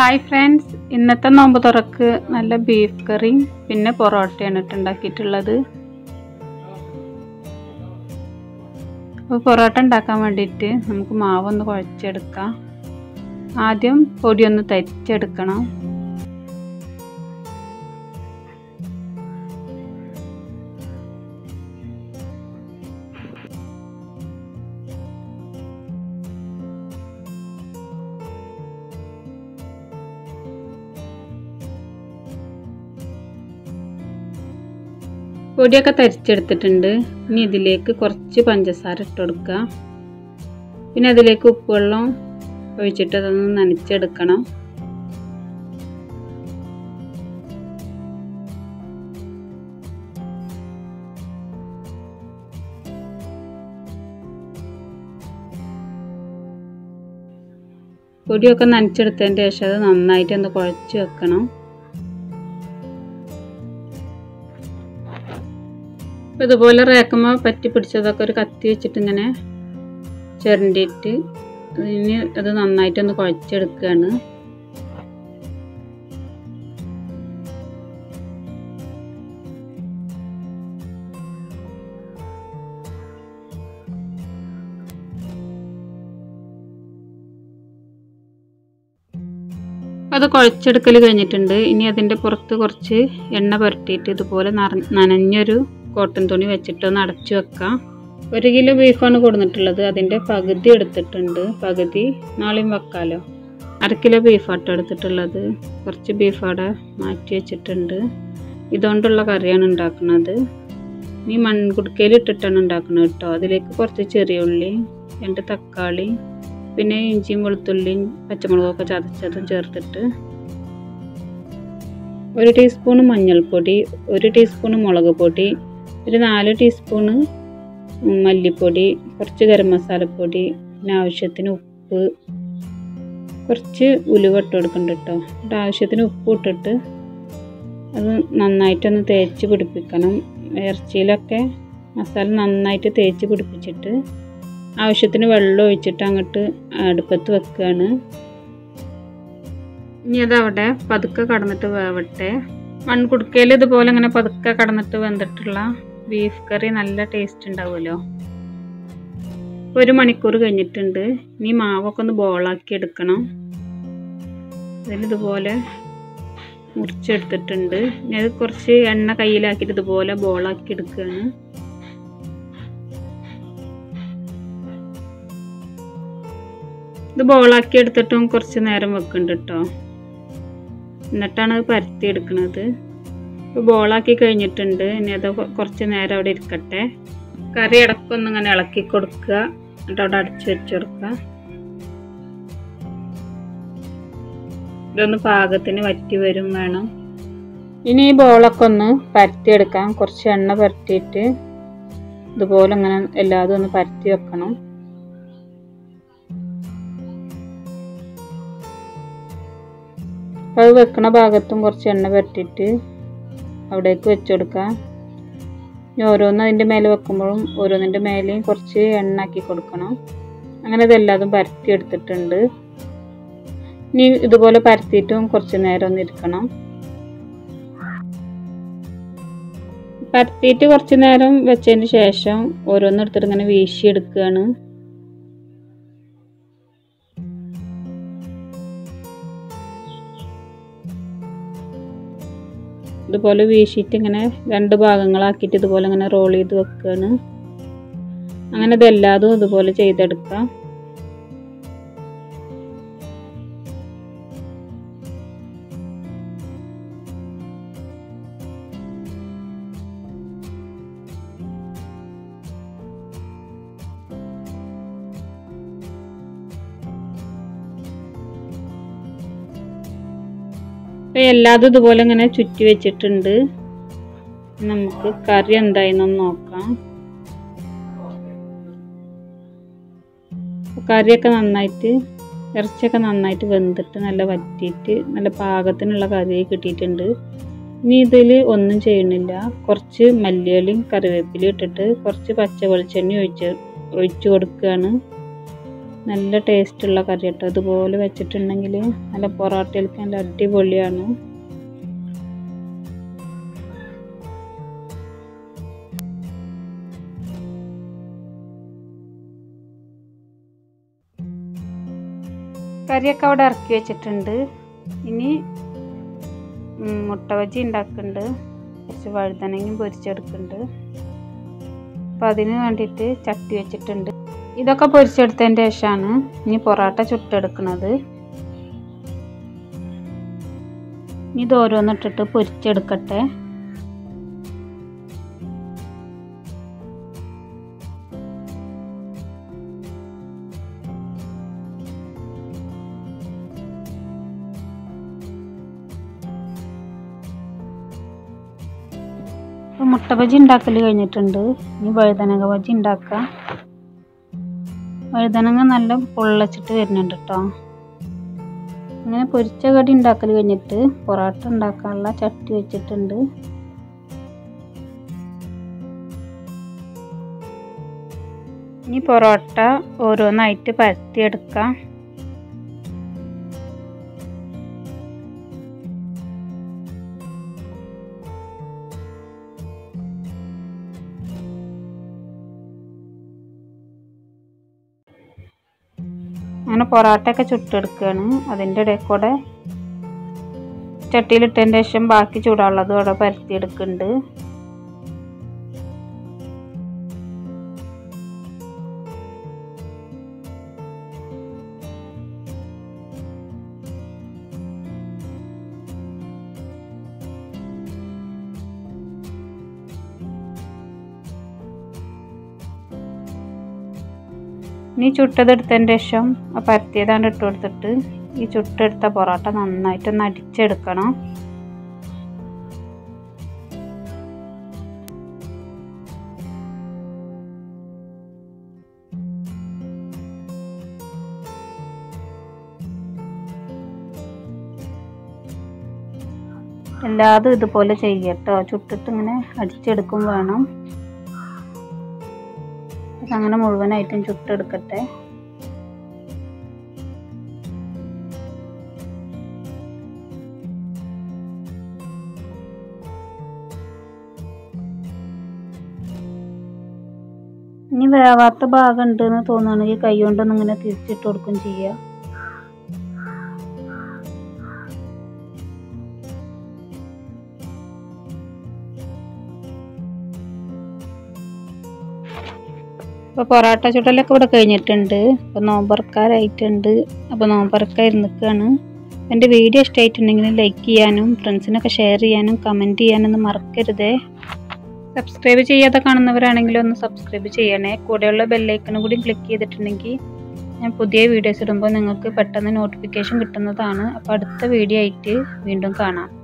hi friends ഇന്നത്തെ നോമ്പ് തുറക്ക് നല്ല ബീഫ് കറിയും പിന്നെ പൊറോട്ടയാണ് ഇട്ട് ഉണ്ടാക്കിയിട്ടുള്ളത് അപ്പോൾ പൊറോട്ട ഉണ്ടാക്കാൻ വേണ്ടിയിട്ട് നമുക്ക് മാവൊന്ന് കുഴച്ചെടുക്കാം ആദ്യം പൊടിയൊന്ന് തരിച്ചെടുക്കണം പൊടിയൊക്കെ തരിച്ചെടുത്തിട്ടുണ്ട് ഇനി ഇതിലേക്ക് കുറച്ച് പഞ്ചസാര ഇട്ട് കൊടുക്കുക പിന്നെ അതിലേക്ക് ഉപ്പുവെള്ളം ഒഴിച്ചിട്ട് അതൊന്ന് നനച്ചെടുക്കണം പൊടിയൊക്കെ നനച്ചെടുത്തതിന് ശേഷം അത് നന്നായിട്ട് ഒന്ന് കുഴച്ച് വെക്കണം അപ്പോൾ ഇതുപോലെ റേക്കുമ്പോൾ പറ്റി പിടിച്ചതൊക്കെ ഒരു കത്തി വെച്ചിട്ട് ഇങ്ങനെ ചിരണ്ടിയിട്ട് അതിന് അത് നന്നായിട്ടൊന്ന് കുഴച്ചെടുക്കുകയാണ് അത് കുഴച്ചെടുക്കൽ കഴിഞ്ഞിട്ടുണ്ട് ഇനി അതിൻ്റെ പുറത്ത് കുറച്ച് എണ്ണ പുരട്ടിയിട്ട് ഇതുപോലെ നനഞ്ഞൊരു കോട്ടൺ തുണി വെച്ചിട്ട് ഒന്ന് അടച്ചു വെക്കാം ഒരു കിലോ ബീഫാണ് കൊടുത്തിട്ടുള്ളത് അതിൻ്റെ പകുതി എടുത്തിട്ടുണ്ട് പകുതി നാളെയും വെക്കാമല്ലോ അര കിലോ ബീഫാട്ടോ എടുത്തിട്ടുള്ളത് കുറച്ച് ബീഫ് അവിടെ മാറ്റി വെച്ചിട്ടുണ്ട് ഇതുകൊണ്ടുള്ള കറിയാണ് ഉണ്ടാക്കുന്നത് ഈ മൺകുടുക്കയിൽ ഇട്ടിട്ടാണ് ഉണ്ടാക്കുന്നത് കേട്ടോ അതിലേക്ക് കുറച്ച് ചെറിയ ഉള്ളി രണ്ട് തക്കാളി പിന്നെ ഇഞ്ചിയും വെളുത്തുള്ളിയും പച്ചമുളകൊക്കെ ചതച്ചതും ചേർത്തിട്ട് ഒരു ടീസ്പൂണ് മഞ്ഞൾപ്പൊടി ഒരു ടീസ്പൂണ് മുളക് പൊടി ഒരു നാല് ടീസ്പൂണ് മല്ലിപ്പൊടി കുറച്ച് ഗരം മസാലപ്പൊടി പിന്നെ ആവശ്യത്തിന് ഉപ്പ് കുറച്ച് ഉലുവ ഇട്ട് കൊടുക്കുന്നുണ്ട് കേട്ടോ എന്നിട്ട് ആവശ്യത്തിന് ഉപ്പ് ഇട്ടിട്ട് അത് നന്നായിട്ടൊന്ന് തേച്ച് പിടിപ്പിക്കണം ഇറച്ചിയിലൊക്കെ മസാല നന്നായിട്ട് തേച്ച് പിടിപ്പിച്ചിട്ട് ആവശ്യത്തിന് വെള്ളം ഒഴിച്ചിട്ട് അങ്ങോട്ട് അടുപ്പത്ത് വെക്കുകയാണ് ഇനി അതവിടെ പതുക്കെ കടന്നിട്ട് വേവട്ടെ മൺകുടുക്കയിൽ ഇതുപോലെ ഇങ്ങനെ പതുക്കെ കടന്നിട്ട് വെന്തിട്ടുള്ള ബീഫ് കറി നല്ല ടേസ്റ്റ് ഉണ്ടാവുമല്ലോ ഒരു മണിക്കൂർ കഴിഞ്ഞിട്ടുണ്ട് ഇനി മാവൊക്കെ ഒന്ന് ബോളാക്കി എടുക്കണം അതിലിതുപോലെ മുറിച്ചെടുത്തിട്ടുണ്ട് ഇനി അത് കുറച്ച് എണ്ണ കയ്യിലാക്കിയിട്ട് ഇതുപോലെ ബോളാക്കി എടുക്കുകയാണ് ഇത് ബോളാക്കി എടുത്തിട്ടും കുറച്ച് നേരം വെക്കുന്നുണ്ട് കേട്ടോ എന്നിട്ടാണ് അത് പരത്തി എടുക്കുന്നത് ഇപ്പോൾ ബോളാക്കി കഴിഞ്ഞിട്ടുണ്ട് ഇനി അത് കുറച്ച് നേരം അവിടെ ഇരിക്കട്ടെ കറി ഇടക്കൊന്ന് ഇങ്ങനെ ഇളക്കി കൊടുക്കുക എന്നിട്ട് അവിടെ അടച്ചു വെച്ച് കൊടുക്കുക ഇതൊന്ന് പാകത്തിന് വറ്റി വരും വേണം ഇനി ഈ ബോളൊക്കെ ഒന്ന് പരത്തിയെടുക്കാം കുറച്ച് എണ്ണ പരത്തിയിട്ട് ഇതുപോലെ ഇങ്ങനെ എല്ലാതും ഒന്ന് പരത്തി വെക്കണം അപ്പോൾ അത് വെക്കണ ഭാഗത്തും കുറച്ച് എണ്ണ പരട്ടിയിട്ട് അവിടേക്ക് വെച്ച് കൊടുക്കാം ഇനി ഓരോന്ന് അതിൻ്റെ മേലെ വെക്കുമ്പോഴും ഓരോന്നിൻ്റെ മേലെയും കുറച്ച് എണ്ണ ആക്കി കൊടുക്കണം അങ്ങനെ ഇതെല്ലാതും പരത്തി എടുത്തിട്ടുണ്ട് ഇനി ഇതുപോലെ പരത്തിയിട്ടും കുറച്ച് നേരം ഒന്ന് ഇരിക്കണം പരത്തിയിട്ട് കുറച്ച് നേരം വെച്ചതിന് ശേഷം ഓരോന്നെടുത്തിട്ട് ഇങ്ങനെ വീശിയെടുക്കുകയാണ് ഇതുപോലെ വീശിയിട്ട് ഇങ്ങനെ രണ്ട് ഭാഗങ്ങളാക്കിയിട്ട് ഇതുപോലെ ഇങ്ങനെ റോൾ ചെയ്ത് വെക്കുകയാണ് അങ്ങനെ ഇതെല്ലാതും ഇതുപോലെ ചെയ്തെടുക്കാം അപ്പോൾ എല്ലാതും ഇതുപോലെ ഇങ്ങനെ ചുറ്റി വെച്ചിട്ടുണ്ട് നമുക്ക് കറി എന്തായെന്നൊന്ന് നോക്കാം കറിയൊക്കെ നന്നായിട്ട് ഇറച്ചിയൊക്കെ നന്നായിട്ട് വെന്തിട്ട് നല്ല വറ്റിയിട്ട് നല്ല പാകത്തിനുള്ള കറി കിട്ടിയിട്ടുണ്ട് ഇനി ഇതിൽ ഒന്നും ചെയ്യണില്ല കുറച്ച് മല്ലിയിലയും കറിവേപ്പിലയും ഇട്ടിട്ട് കുറച്ച് പച്ച വെളിച്ചെണ്ണ ഒഴിച്ച് ഒഴിച്ചു കൊടുക്കുകയാണ് നല്ല ടേസ്റ്റുള്ള കറി കേട്ടോ ഇതുപോലെ വെച്ചിട്ടുണ്ടെങ്കിൽ നല്ല പൊറോട്ടയിലേക്ക് നല്ല അടിപൊളിയാണ് കറിയൊക്കെ അവിടെ ഇറക്കി വെച്ചിട്ടുണ്ട് ഇനി ഉം, മുട്ട ബജി ഉണ്ടാക്കുന്നുണ്ട് കുറച്ച് വഴുതനങ്ങയും പൊരിച്ചെടുക്കുന്നുണ്ട് അപ്പം അതിന് വേണ്ടിയിട്ട് ചട്ടി വെച്ചിട്ടുണ്ട് ഇതൊക്കെ പൊരിച്ചെടുത്തതിൻ്റെ ശേഷമാണ് ഇനി പൊറോട്ട ചുട്ടെടുക്കുന്നത് ഇനി ഇത് ഓരോന്നിട്ടിട്ട് പൊരിച്ചെടുക്കട്ടെ ഇപ്പം മുട്ട ബജി ഉണ്ടാക്കൽ കഴിഞ്ഞിട്ടുണ്ട് ഇനി വഴുതനങ്ങ ബജി ഉണ്ടാക്കാം വഴുതനങ്ങ നല്ല പൊള്ളച്ചിട്ട് വരുന്നുണ്ട് കേട്ടോ അങ്ങനെ പൊരിച്ച കടി ഉണ്ടാക്കൽ കഴിഞ്ഞിട്ട് പൊറോട്ട ഉണ്ടാക്കാനുള്ള ചട്ടി വെച്ചിട്ടുണ്ട് ഇനി പൊറോട്ട ഓരോന്നായിട്ട് പരത്തിയെടുക്കാം അങ്ങനെ പൊറോട്ടയൊക്കെ ചുട്ടെടുക്കുകയാണ് അതിൻ്റെ ഇടയിൽ കൂടെ ചട്ടിയിലിട്ടതിന് ശേഷം ബാക്കി ചൂടാനുള്ളതും അവിടെ പരത്തിയെടുക്കുന്നുണ്ട് ഇനി ചുട്ടതെടുത്തതിന് ശേഷം ആ പരത്തിയതാണ്ട് ഇട്ട് കൊടുത്തിട്ട് ഈ ചുട്ടെടുത്ത പൊറോട്ട നന്നായിട്ടൊന്ന് അടിച്ചെടുക്കണം എല്ലാതും ഇതുപോലെ ചെയ്യട്ടോ ചുട്ടിട്ട് ഇങ്ങനെ അടിച്ചെടുക്കും വേണം അങ്ങനെ മുഴുവനായിട്ടും ചുട്ടെടുക്കട്ടെ ഇനി വേവാത്ത ഭാഗം ഉണ്ടെന്ന് തോന്നുകയാണെങ്കിൽ കൈ കൊണ്ടൊന്നും ഇങ്ങനെ തിരിച്ചിട്ട് കൊടുക്കും ചെയ്യുക അപ്പോൾ പൊറോട്ട ചുടലൊക്കെ ഇവിടെ കഴിഞ്ഞിട്ടുണ്ട് അപ്പോൾ നോമ്പറക്കാരായിട്ടുണ്ട് അപ്പോൾ നോമ്പറക്ക ഇരുന്നിക്കുകയാണ് എൻ്റെ വീഡിയോ ഇഷ്ടമായിട്ടുണ്ടെങ്കിൽ ലൈക്ക് ചെയ്യാനും ഫ്രണ്ട്സിനൊക്കെ ഷെയർ ചെയ്യാനും കമൻറ്റ് ചെയ്യാനൊന്നും മറക്കരുതേ സബ്സ്ക്രൈബ് ചെയ്യാതെ കാണുന്നവരാണെങ്കിൽ ഒന്ന് സബ്സ്ക്രൈബ് ചെയ്യണേ കൂടെയുള്ള ബെല്ലൈക്കണും കൂടി ക്ലിക്ക് ചെയ്തിട്ടുണ്ടെങ്കിൽ ഞാൻ പുതിയ വീഡിയോസ് ഇടുമ്പോൾ നിങ്ങൾക്ക് പെട്ടെന്ന് നോട്ടിഫിക്കേഷൻ കിട്ടുന്നതാണ് അപ്പോൾ അടുത്ത വീഡിയോ ആയിട്ട് വീണ്ടും കാണാം